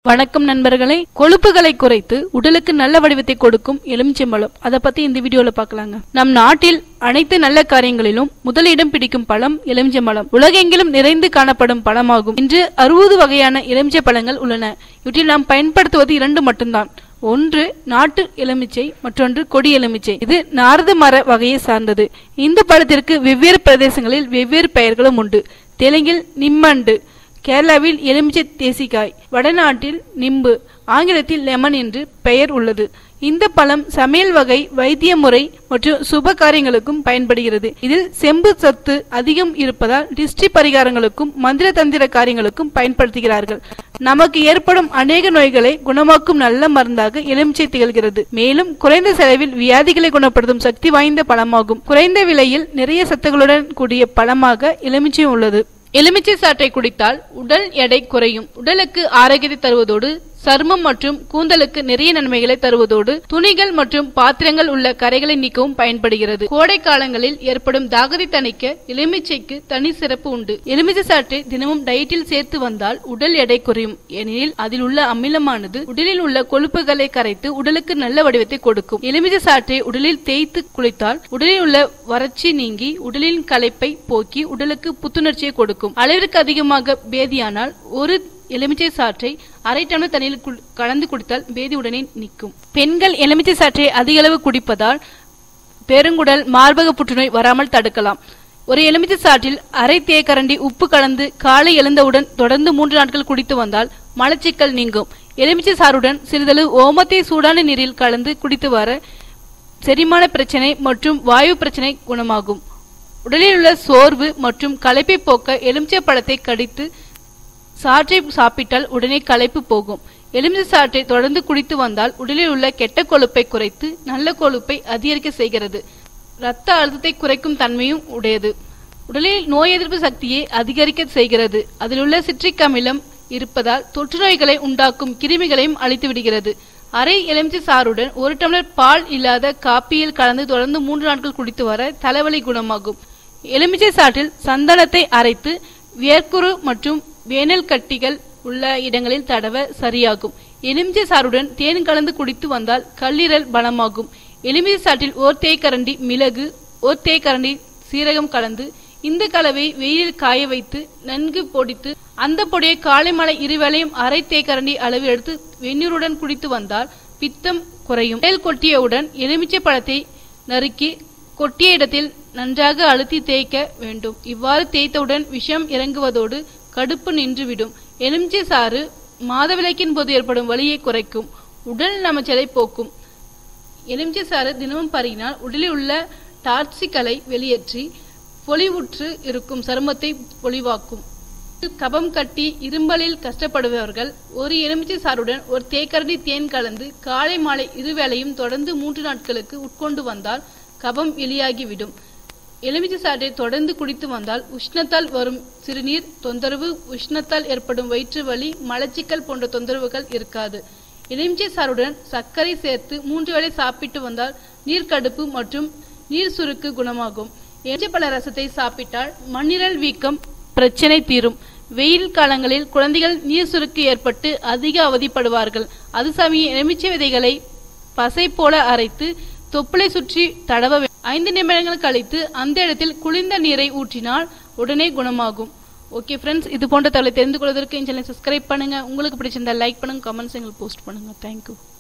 வணக்கம் நண்பர்களே கொழுப்புகளை குறைத்து உடலுக்கு நல்ல வடிவத்தை கொடுக்கும் எலுமிச்சம்பழம் அதை பத்தி இந்த வீடியோல பார்க்கலாங்க நம் நாட்டில் அனைத்து நல்ல காரியங்களிலும் முதலிடம் பிடிக்கும் பழம் எலுமிச்சம்பழம் உலகெங்கிலும் நிறைந்து காணப்படும் பழமாகும் இன்று அறுபது வகையான எலுமிச்சை பழங்கள் உள்ளன இவற்றில் நாம் பயன்படுத்துவது இரண்டு மட்டும்தான் ஒன்று நாட்டு எலுமிச்சை மற்றொன்று கொடி எலுமிச்சை இது நாரத மர வகையை சார்ந்தது இந்த பழத்திற்கு வெவ்வேறு பிரதேசங்களில் வெவ்வேறு பெயர்களும் உண்டு தெலுங்கில் நிம்மண்டு கேரளாவில் எலுமிச்சை தேசிக்காய் வடநாட்டில் நிம்பு ஆங்கிலத்தில் லெமன் என்று பெயர் உள்ளது இந்த பழம் சமையல் வகை வைத்திய முறை மற்றும் சுப காரியங்களுக்கும் பயன்படுகிறது இதில் செம்பு சத்து அதிகம் இருப்பதால் டிஸ்ட்ரி பரிகாரங்களுக்கும் மந்திர தந்திர காரியங்களுக்கும் பயன்படுத்துகிறார்கள் நமக்கு ஏற்படும் அநேக நோய்களை குணமாக்கும் நல்ல மருந்தாக எலுமிச்சை திகழ்கிறது மேலும் குறைந்த செலவில் வியாதிகளை குணப்படுத்தும் சக்தி வாய்ந்த பழமாகும் குறைந்த விலையில் நிறைய சத்துக்களுடன் கூடிய பழமாக எலுமிச்சை உள்ளது எலுமிச்சை சாற்றை குடித்தால் உடல் எடை குறையும் உடலுக்கு ஆரோக்கியத்தை தருவதோடு சருமம் மற்றும் கூந்தலுக்கு நிறைய நன்மைகளை தருவதோடு துணிகள் மற்றும் பாத்திரங்கள் உள்ள கரைகளை நீக்கவும் பயன்படுகிறது கோடை காலங்களில் ஏற்படும் தாகத்தை தணிக்க எலுமிச்சைக்கு தனி சிறப்பு உண்டு எலுமிச்சை சாற்றை தினமும் டயட்டில் சேர்த்து வந்தால் உடல் எடை குறையும் ஏனெனில் அதில் உள்ள அமிலமானது உடலில் உள்ள கொழுப்புகளை கரைத்து உடலுக்கு நல்ல வடிவத்தை கொடுக்கும் எலுமிச்சை சாற்றை உடலில் தேய்த்து குளித்தால் உடலில் உள்ள வறட்சி நீங்கி உடலின் களைப்பை போக்கி உடலுக்கு புத்துணர்ச்சியை கொடுக்கும் அளவிற்கு அதிகமாக பேதியானால் ஒரு எலுமிச்சை சாற்றை அரை டம்ளர் தண்ணீரில் குள்- கலந்து குடித்தால் பேதி உடனே நிற்கும் பெண்கள் எலுமிச்சை சாற்றை அதிக அளவு குடிப்பதால் பெருங்குடல் மார்பக புற்றுநோய் வராமல் தடுக்கலாம் ஒரு எலுமிச்சை சாற்றில் அரை தேக்கரண்டி உப்பு கலந்து காலை எழுந்தவுடன் தொடர்ந்து மூன்று நாட்கள் குடித்து வந்தால் மலச்சிக்கல் நீங்கும் எலுமிச்சை சாறுடன் சிறிதளவு ஓமத்தை சூடான நீரில் கலந்து குடித்து வர செரிமான பிரச்சனை மற்றும் வாயு பிரச்சனை குணமாகும் உடலில் உள்ள சோர்வு மற்றும் களைப்பை போக்க எலுமிச்சை பழத்தை கடித்து சாற்றை சாப்பிட்டால் உடனே களைப்பு போகும் எலுமிச்சை சாற்றை தொடர்ந்து குடித்து வந்தால் உடலில் உள்ள கெட்ட கொழுப்பை குறைத்து நல்ல கொழுப்பை அதிகரிக்க செய்கிறது இரத்த அழுத்தத்தை குறைக்கும் தன்மையும் உடையது உடலில் நோய் எதிர்ப்பு சக்தியை அதிகரிக்க செய்கிறது அதில் உள்ள சிட்ரிக் அமிலம் இருப்பதால் தொற்று நோய்களை உண்டாக்கும் கிருமிகளையும் அழித்து விடுகிறது அரை எலுமிச்சை சாறுடன் ஒரு டம்ளர் பால் இல்லாத காப்பியில் கலந்து தொடர்ந்து மூன்று நாட்கள் குடித்து வர தலைவலி குணமாகும் எலுமிச்சை சாற்றில் சந்தனத்தை அரைத்து வியர்க்குரு மற்றும் வேனல் கட்டிகள் உள்ள இடங்களில் தடவ சரியாகும் எலுமிச்சை சாறுடன் தேன் கலந்து குடித்து வந்தால் கல்லீரல் பலமாகும் எலுமிச்சை சாற்றில் ஓர் தேய்க்கரண்டி மிளகு ஓர் தேய்க்கரண்டி சீரகம் கலந்து இந்த கலவை வெயிலில் காய வைத்து நன்கு பொடித்து அந்த பொடியை காலை மாலை இருவேளையும் அரை தேய்க்கரண்டி அளவு எடுத்து வெந்நீருடன் குடித்து வந்தால் பித்தம் குறையும் மேல் கொட்டியவுடன் எலுமிச்சை பழத்தை நறுக்கி கொட்டிய இடத்தில் நன்றாக அழுத்தி தேய்க்க வேண்டும் இவ்வாறு தேய்த்தவுடன் விஷம் இறங்குவதோடு கடுப்பு நின்றுவிடும் எலுமிச்சை சாறு மாதவிலக்கின் போது ஏற்படும் வலியை குறைக்கும் உடல் நமைச்சலை போக்கும் எலுமிச்சை சாறு தினமும் பருகினால் உடலில் உள்ள டாக்ஸிக்களை வெளியேற்றி பொலிவுற்று இருக்கும் சருமத்தை பொலிவாக்கும் கபம் கட்டி இரும்பலில் கஷ்டப்படுபவர்கள் ஒரு எலுமிச்சை சாறுடன் ஒரு தேக்கரண்டி தேன் கலந்து காலை மாலை இருவேளையும் தொடர்ந்து மூன்று நாட்களுக்கு உட்கொண்டு வந்தால் கபம் வெளியாகிவிடும் எலுமிச்சை சாற்றை தொடர்ந்து குடித்து வந்தால் உஷ்ணத்தால் வரும் சிறுநீர் தொந்தரவு உஷ்ணத்தால் ஏற்படும் வயிற்று வலி மலச்சிக்கல் போன்ற தொந்தரவுகள் இருக்காது எலுமிச்சை சாறுடன் சர்க்கரை சேர்த்து மூன்று வேளை சாப்பிட்டு வந்தால் நீர்க்கடுப்பு மற்றும் நீர் சுருக்கு குணமாகும் எலுமிச்சை பழ ரசத்தை சாப்பிட்டால் மண்ணீரல் வீக்கம் பிரச்சனை தீரும் வெயில் காலங்களில் குழந்தைகள் நீர் சுருக்கு ஏற்பட்டு அதிக அவதிப்படுவார்கள் அது சமயம் எலுமிச்சை விதைகளை பசை போல அரைத்து தொப்புளை சுற்றி தடவ வேண்டும். ஐந்து நிமிடங்கள் கழித்து அந்த இடத்தில் குளிர்ந்த நீரை ஊற்றினால் உடனே குணமாகும் ஓகே ஃப்ரெண்ட்ஸ் இது போன்ற தகவலை தெரிந்து கொள்வதற்கு இந்த சேனலை சப்ஸ்கிரைப் பண்ணுங்க உங்களுக்கு பிடிச்சிருந்தா லைக் பண்ணுங்க கமெண்ட்ஸ் எங்களுக்கு போஸ்ட் பண்ணுங்க தேங்க்யூ